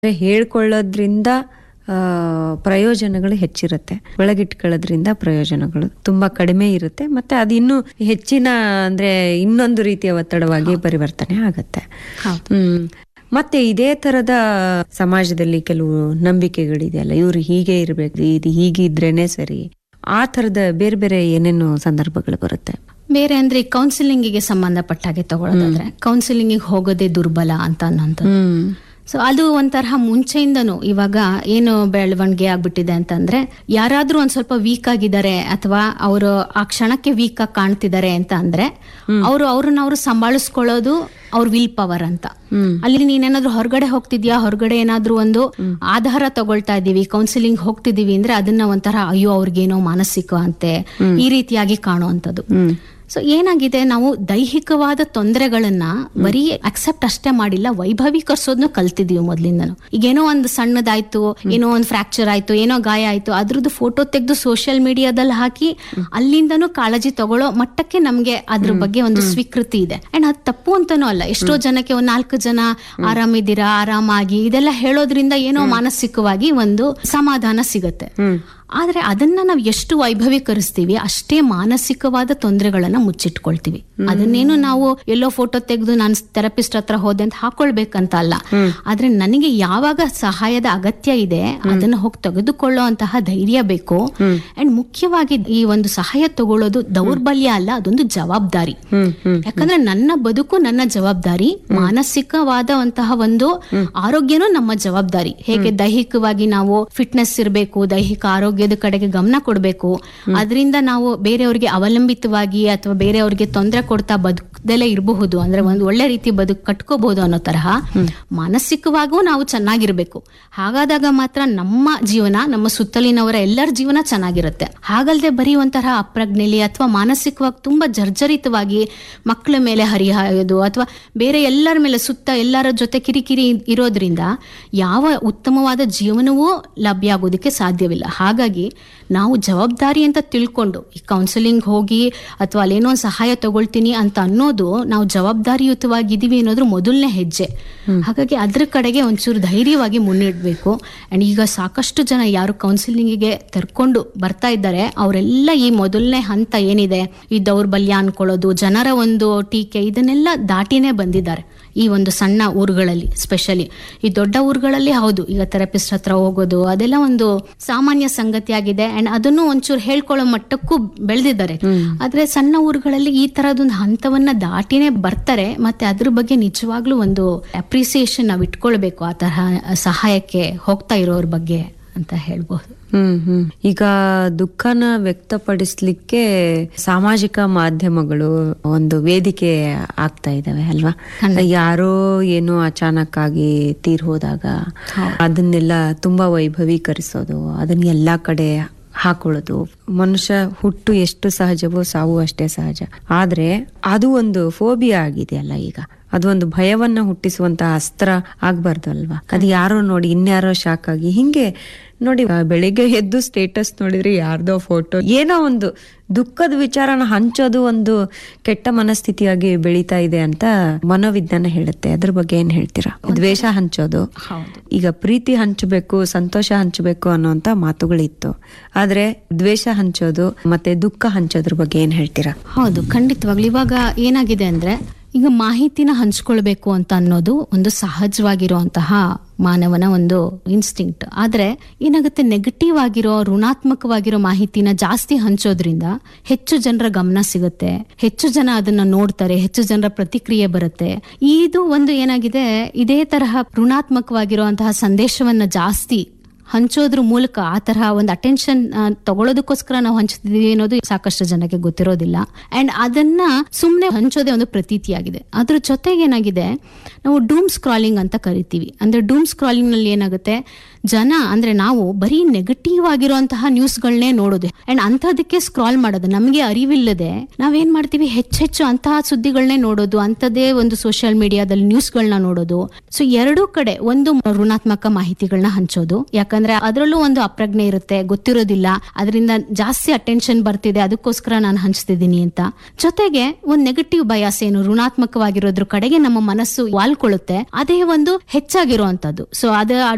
ಅಂದ್ರೆ ಹೇಳ್ಕೊಳ್ಳೋದ್ರಿಂದ ಆ, ಪ್ರಯೋಜನಗಳು ಹೆಚ್ಚಿರುತ್ತೆ ಒಳಗಿಟ್ಕೊಳ್ಳೋದ್ರಿಂದ ಪ್ರಯೋಜನಗಳು ತುಂಬಾ ಕಡಿಮೆ ಇರುತ್ತೆ ಮತ್ತೆ ಅದು ಇನ್ನೂ ಹೆಚ್ಚಿನ ಅಂದ್ರೆ ಇನ್ನೊಂದು ರೀತಿಯ ಒತ್ತಡವಾಗಿ ಪರಿವರ್ತನೆ ಆಗತ್ತೆ ಹೌದು. ಹ್ಮ್ ಮತ್ತೆ ಇದೇ ತರದ ಸಮಾಜದಲ್ಲಿ ಕೆಲವು ನಂಬಿಕೆಗಳಿದೆಯಲ್ಲ ಇವ್ರು ಹೀಗೆ ಇರ್ಬೇಕು ಇದು ಹೀಗಿದ್ರೇನೆ ಸರಿ ಆ ತರದ ಬೇರೆ ಬೇರೆ ಏನೇನು ಸಂದರ್ಭಗಳು ಬರುತ್ತೆ ಬೇರೆ ಅಂದ್ರೆ ಕೌನ್ಸಿಲಿಂಗಿಗೆ ಸಂಬಂಧಪಟ್ಟ ಹಾಗೆ ತಗೊಳ್ಳೋದಾದ್ರೆ ಕೌನ್ಸಿಲಿಂಗಿಗೆ ಹೋಗೋದೇ ದುರ್ಬಲ ಅಂತ ಅನ್ನೋಂಥದ್ದು ಹ್ಮ್ ಸೊ ಅದು ಒಂಥರ ಮುಂಚೆಯಿಂದನೂ ಇವಾಗ ಏನು ಬೆಳವಣಿಗೆ ಆಗ್ಬಿಟ್ಟಿದೆ ಅಂತಂದ್ರೆ ಯಾರಾದ್ರೂ ಒಂದ್ ಸ್ವಲ್ಪ ವೀಕ್ ಆಗಿದ್ದಾರೆ ಅಥವಾ ಅವರು ಆ ಕ್ಷಣಕ್ಕೆ ವೀಕ್ ಆಗಿ ಕಾಣ್ತಿದ್ದಾರೆ ಅಂತ ಅಂದ್ರೆ ಅವರು ಅವ್ರನ್ನ ಅವರು ಸಂಭಾಳಿಸ್ಕೊಳ್ಳೋದು ಅವ್ರ ವಿಲ್ ಪವರ್ ಅಂತ ಅಲ್ಲಿ ನೀನೇನಾದ್ರೂ ಹೊರಗಡೆ ಹೋಗ್ತಿದ್ಯಾ ಹೊರಗಡೆ ಏನಾದ್ರೂ ಒಂದು ಆಧಾರ ತಗೊಳ್ತಾ ಇದೀವಿ ಕೌನ್ಸಿಲಿಂಗ್ ಹೋಗ್ತಿದೀವಿ ಅಂದ್ರೆ ಅದನ್ನ ಒಂಥರ ಅಯ್ಯೋ ಅವ್ರಿಗೇನೋ ಮಾನಸಿಕ ಅಂತೆ ಈ ರೀತಿಯಾಗಿ ಕಾಣುವಂಥದ್ದು ಸೊ ಏನಾಗಿದೆ ನಾವು ದೈಹಿಕವಾದ ತೊಂದರೆಗಳನ್ನ ಬರೀ ಅಕ್ಸೆಪ್ಟ್ ಅಷ್ಟೇ ಮಾಡಿಲ್ಲ ವೈಭವೀಕರಿಸೋದ್ನು ಕಲ್ತಿದೀವಿ ಮೊದ್ಲಿಂದನು ಈಗೇನೋ ಒಂದು ಸಣ್ಣದಾಯ್ತು ಏನೋ ಒಂದು ಫ್ರಾಕ್ಚರ್ ಆಯ್ತು ಏನೋ ಗಾಯ ಆಯ್ತು ಅದ್ರದ್ದು ಫೋಟೋ ತೆಗೆದು ಸೋಷಿಯಲ್ ಮೀಡಿಯಾದಲ್ಲಿ ಹಾಕಿ ಅಲ್ಲಿಂದನೂ ಕಾಳಜಿ ತಗೊಳ್ಳೋ ಮಟ್ಟಕ್ಕೆ ನಮ್ಗೆ ಅದ್ರ ಬಗ್ಗೆ ಒಂದು ಸ್ವೀಕೃತಿ ಇದೆ ಅಂಡ್ ಅದು ತಪ್ಪು ಅಂತಾನೂ ಅಲ್ಲ ಎಷ್ಟೋ ಜನಕ್ಕೆ ಒಂದ್ ನಾಲ್ಕು ಜನ ಆರಾಮಿದ್ದೀರಾ ಆರಾಮಾಗಿ ಇದೆಲ್ಲ ಹೇಳೋದ್ರಿಂದ ಏನೋ ಮಾನಸಿಕವಾಗಿ ಒಂದು ಸಮಾಧಾನ ಸಿಗತ್ತೆ ಆದ್ರೆ ಅದನ್ನ ನಾವು ಎಷ್ಟು ವೈಭವೀಕರಿಸ್ತೀವಿ ಅಷ್ಟೇ ಮಾನಸಿಕವಾದ ತೊಂದರೆಗಳನ್ನ ಮುಚ್ಚಿಟ್ಕೊಳ್ತೀವಿ ಅದನ್ನೇನು ನಾವು ಎಲ್ಲೋ ಫೋಟೋ ತೆಗೆದು ನಾನು ಥೆರಪಿಸ್ಟ್ ಹತ್ರ ಹೋದೆ ಅಂತ ಹಾಕೊಳ್ಬೇಕಂತ ಅಲ್ಲ ಆದ್ರೆ ನನಗೆ ಯಾವಾಗ ಸಹಾಯದ ಅಗತ್ಯ ಇದೆ ಅದನ್ನ ಹೋಗಿ ತೆಗೆದುಕೊಳ್ಳೋ ಅಂತಹ ಧೈರ್ಯ ಬೇಕು ಅಂಡ್ ಮುಖ್ಯವಾಗಿ ಈ ಒಂದು ಸಹಾಯ ತಗೊಳ್ಳೋದು ದೌರ್ಬಲ್ಯ ಅಲ್ಲ ಅದೊಂದು ಜವಾಬ್ದಾರಿ ಯಾಕಂದ್ರೆ ನನ್ನ ಬದುಕು ನನ್ನ ಜವಾಬ್ದಾರಿ ಮಾನಸಿಕವಾದಂತಹ ಒಂದು ಆರೋಗ್ಯನೂ ನಮ್ಮ ಜವಾಬ್ದಾರಿ ಹೇಗೆ ದೈಹಿಕವಾಗಿ ನಾವು ಫಿಟ್ನೆಸ್ ಇರಬೇಕು ದೈಹಿಕ ಆರೋಗ್ಯದ ಕಡೆಗೆ ಗಮನ ಕೊಡಬೇಕು ಅದರಿಂದ ನಾವು ಬೇರೆಯವ್ರಿಗೆ ಅವಲಂಬಿತವಾಗಿ ಅಥವಾ ಬೇರೆಯವ್ರಿಗೆ ತೊಂದರೆ ಕೊಡ್ತಾ ಬದುಕದಲ್ಲೇ ಇರಬಹುದು ಅಂದ್ರೆ ಒಂದು ಒಳ್ಳೆ ರೀತಿ ಬದುಕು ಕಟ್ಕೋಬಹುದು ಅನ್ನೋ ತರಹ ಮಾನಸಿಕವಾಗೂ ನಾವು ಚೆನ್ನಾಗಿರ್ಬೇಕು ಹಾಗಾದಾಗ ಮಾತ್ರ ನಮ್ಮ ಜೀವನ ನಮ್ಮ ಸುತ್ತಲಿನವರ ಎಲ್ಲರ ಜೀವನ ಚೆನ್ನಾಗಿರುತ್ತೆ ಹಾಗಲ್ದೆ ಬರೀ ಒಂಥರ ಅಪ್ರಜ್ಞೆಲಿ ಅಥವಾ ಮಾನಸಿಕವಾಗಿ ತುಂಬಾ ಜರ್ಜರಿತವಾಗಿ ಮಕ್ಕಳ ಮೇಲೆ ಹರಿಹಾಯೋದು ಅಥವಾ ಬೇರೆ ಎಲ್ಲರ ಮೇಲೆ ಸುತ್ತ ಎಲ್ಲರ ಜೊತೆ ಕಿರಿಕಿರಿ ಇರೋದ್ರಿಂದ ಯಾವ ಉತ್ತಮವಾದ ಜೀವನವೂ ಲಭ್ಯ ಆಗೋದಕ್ಕೆ ಸಾಧ್ಯವಿಲ್ಲ ಹಾಗಾಗಿ ನಾವು ಜವಾಬ್ದಾರಿ ಅಂತ ತಿಳ್ಕೊಂಡು ಈ ಕೌನ್ಸಿಲಿಂಗ್ ಹೋಗಿ ಅಥವಾ ಅಲ್ಲೇನೋ ಒಂದ್ ಸಹಾಯ ತಗೊಳ್ತೀನಿ ಅಂತ ಅನ್ನೋದು ನಾವು ಜವಾಬ್ದಾರಿಯುತವಾಗಿದ್ದೀವಿ ಅನ್ನೋದ್ರ ಮೊದಲನೇ ಹೆಜ್ಜೆ ಹಾಗಾಗಿ ಅದ್ರ ಕಡೆಗೆ ಒಂಚೂರು ಧೈರ್ಯವಾಗಿ ಮುನ್ನಿಡ್ಬೇಕು ಅಂಡ್ ಈಗ ಸಾಕಷ್ಟು ಜನ ಯಾರು ಕೌನ್ಸಿಲಿಂಗಿಗೆ ತೆರ್ಕೊಂಡು ಬರ್ತಾ ಇದ್ದಾರೆ ಅವರೆಲ್ಲ ಈ ಮೊದಲನೇ ಹಂತ ಏನಿದೆ ಈ ದೌರ್ಬಲ್ಯ ಅನ್ಕೊಳ್ಳೋದು ಜನರ ಒಂದು ಟೀಕೆ ಇದನ್ನೆಲ್ಲ ದಾಟಿನೇ ಬಂದಿದ್ದಾರೆ ಈ ಒಂದು ಸಣ್ಣ ಊರುಗಳಲ್ಲಿ ಸ್ಪೆಷಲಿ ಈ ದೊಡ್ಡ ಊರುಗಳಲ್ಲಿ ಹೌದು ಈಗ ಥೆರಪಿಸ್ಟ್ ಹತ್ರ ಹೋಗೋದು ಅದೆಲ್ಲ ಒಂದು ಸಾಮಾನ್ಯ ಸಂಗತಿ ಆಗಿದೆ ಅಂಡ್ ಅದನ್ನು ಒಂಚೂರು ಹೇಳ್ಕೊಳ್ಳೋ ಮಟ್ಟಕ್ಕೂ ಬೆಳೆದಿದ್ದಾರೆ ಆದ್ರೆ ಸಣ್ಣ ಊರುಗಳಲ್ಲಿ ಈ ತರದೊಂದು ಹಂತವನ್ನ ದಾಟಿನೇ ಬರ್ತಾರೆ ಮತ್ತೆ ಅದ್ರ ಬಗ್ಗೆ ನಿಜವಾಗ್ಲೂ ಒಂದು ಅಪ್ರಿಸಿಯೇಷನ್ ನಾವು ಇಟ್ಕೊಳ್ಬೇಕು ಆ ತರಹ ಸಹಾಯಕ್ಕೆ ಹೋಗ್ತಾ ಇರೋರ ಬಗ್ಗೆ ಅಂತ ಹೇಳ್ಬಹುದು ಹ್ಮ್ ಹ್ಮ್ ಈಗ ದುಃಖನ ವ್ಯಕ್ತಪಡಿಸ್ಲಿಕ್ಕೆ ಸಾಮಾಜಿಕ ಮಾಧ್ಯಮಗಳು ಒಂದು ವೇದಿಕೆ ಆಗ್ತಾ ಇದಾವೆ ಅಲ್ವಾ ಯಾರೋ ಏನೋ ಅಚಾನಕ್ ಆಗಿ ತೀರ್ ಹೋದಾಗ ಅದನ್ನೆಲ್ಲ ತುಂಬಾ ವೈಭವೀಕರಿಸೋದು ಅದನ್ನ ಎಲ್ಲಾ ಕಡೆ ಹಾಕೊಳ್ಳೋದು ಮನುಷ್ಯ ಹುಟ್ಟು ಎಷ್ಟು ಸಹಜವೋ ಸಾವು ಅಷ್ಟೇ ಸಹಜ ಆದ್ರೆ ಅದು ಒಂದು ಫೋಬಿಯಾ ಆಗಿದೆಯಲ್ಲ ಈಗ ಅದು ಒಂದು ಭಯವನ್ನ ಹುಟ್ಟಿಸುವಂತ ಅಸ್ತ್ರ ಆಗ್ಬಾರ್ದು ಅಲ್ವಾ ಅದು ಯಾರೋ ನೋಡಿ ಇನ್ಯಾರೋ ಶಾಕ್ ಆಗಿ ಹಿಂಗೆ ನೋಡಿ ಆ, ಬೆಳಿಗ್ಗೆ ಎದ್ದು ಸ್ಟೇಟಸ್ ನೋಡಿದ್ರೆ ಯಾರ್ದೋ ಫೋಟೋ ಏನೋ ಒಂದು ದುಃಖದ ವಿಚಾರನ ಹಂಚೋದು ಒಂದು ಕೆಟ್ಟ ಮನಸ್ಥಿತಿಯಾಗಿ ಬೆಳೀತಾ ಇದೆ ಅಂತ ಮನೋವಿಜ್ಞಾನ ಹೇಳುತ್ತೆ ಅದ್ರ ಬಗ್ಗೆ ಏನ್ ಹೇಳ್ತೀರಾ ದ್ವೇಷ ಹಂಚೋದು ಹೌದು ಈಗ ಪ್ರೀತಿ ಹಂಚಬೇಕು ಸಂತೋಷ ಹಂಚಬೇಕು ಅನ್ನೋಂತ ಮಾತುಗಳಿತ್ತು ಆದ್ರೆ ದ್ವೇಷ ಹಂಚೋದು ಮತ್ತೆ ದುಃಖ ಹಂಚೋದ್ರ ಬಗ್ಗೆ ಏನ್ ಹೇಳ್ತೀರಾ ಹೌದು ಖಂಡಿತವಾಗ್ಲು ಇವಾಗ ಏನಾಗಿದೆ ಅಂದ್ರೆ ಈಗ ಮಾಹಿತಿನ ಹಂಚ್ಕೊಳ್ಬೇಕು ಅಂತ ಅನ್ನೋದು ಒಂದು ಸಹಜವಾಗಿರುವಂತಹ ಮಾನವನ ಒಂದು ಇನ್ಸ್ಟಿಂಕ್ಟ್ ಆದ್ರೆ ಏನಾಗುತ್ತೆ ನೆಗೆಟಿವ್ ಆಗಿರೋ ಋಣಾತ್ಮಕವಾಗಿರೋ ಮಾಹಿತಿನ ಜಾಸ್ತಿ ಹಂಚೋದ್ರಿಂದ ಹೆಚ್ಚು ಜನರ ಗಮನ ಸಿಗುತ್ತೆ ಹೆಚ್ಚು ಜನ ಅದನ್ನ ನೋಡ್ತಾರೆ ಹೆಚ್ಚು ಜನರ ಪ್ರತಿಕ್ರಿಯೆ ಬರುತ್ತೆ ಇದು ಒಂದು ಏನಾಗಿದೆ ಇದೇ ತರಹ ಋಣಾತ್ಮಕವಾಗಿರುವಂತಹ ಸಂದೇಶವನ್ನ ಜಾಸ್ತಿ ಹಂಚೋದ್ರ ಮೂಲಕ ಆ ತರಹ ಒಂದು ಅಟೆನ್ಷನ್ ತಗೊಳ್ಳೋದಕ್ಕೋಸ್ಕರ ನಾವು ಹಂಚ್ತಿದೀವಿ ಅನ್ನೋದು ಸಾಕಷ್ಟು ಜನಕ್ಕೆ ಗೊತ್ತಿರೋದಿಲ್ಲ ಅಂಡ್ ಅದನ್ನ ಸುಮ್ಮನೆ ಹಂಚೋದೇ ಒಂದು ಪ್ರತೀತಿಯಾಗಿದೆ ಅದ್ರ ಜೊತೆಗೆ ಏನಾಗಿದೆ ನಾವು ಡೂಮ್ ಸ್ಕ್ರಾಲಿಂಗ್ ಅಂತ ಕರಿತೀವಿ ಅಂದ್ರೆ ಡೂಮ್ ಸ್ಕ್ರಾಲಿಂಗ್ ನಲ್ಲಿ ಏನಾಗುತ್ತೆ ಜನ ಅಂದ್ರೆ ನಾವು ಬರೀ ನೆಗೆಟಿವ್ ಆಗಿರುವಂತಹ ನ್ಯೂಸ್ಗಳನ್ನೇ ನೋಡೋದು ಅಂಡ್ ಅಂಥದಕ್ಕೆ ಸ್ಕ್ರಾಲ್ ಮಾಡೋದು ನಮಗೆ ಅರಿವಿಲ್ಲದೆ ನಾವೇನ್ ಮಾಡ್ತೀವಿ ಹೆಚ್ಚೆಚ್ಚು ಅಂತಹ ಸುದ್ದಿಗಳನ್ನೇ ನೋಡೋದು ಅಂಥದ್ದೇ ಒಂದು ಸೋಷಿಯಲ್ ಮೀಡಿಯಾದಲ್ಲಿ ನ್ಯೂಸ್ಗಳನ್ನ ನೋಡೋದು ಸೊ ಎರಡೂ ಕಡೆ ಒಂದು ಋಣಾತ್ಮಕ ಮಾಹಿತಿಗಳನ್ನ ಹಂಚೋದು ಯಾಕಂದ್ರೆ ಅದರಲ್ಲೂ ಒಂದು ಅಪ್ರಜ್ಞೆ ಇರುತ್ತೆ ಗೊತ್ತಿರೋದಿಲ್ಲ ಅದರಿಂದ ಜಾಸ್ತಿ ಅಟೆನ್ಷನ್ ಬರ್ತಿದೆ ಅದಕ್ಕೋಸ್ಕರ ನಾನು ಹಂಚ್ತಿದ್ದೀನಿ ಅಂತ ಜೊತೆಗೆ ಒಂದು ನೆಗೆಟಿವ್ ಬಯಾಸ್ ಏನು ಋಣಾತ್ಮಕವಾಗಿರೋದ್ರ ಕಡೆಗೆ ನಮ್ಮ ಮನಸ್ಸು ವಾಲ್ಕೊಳ್ಳುತ್ತೆ ಅದೇ ಒಂದು ಹೆಚ್ಚಾಗಿರುವಂತದ್ದು ಸೊ ಅದ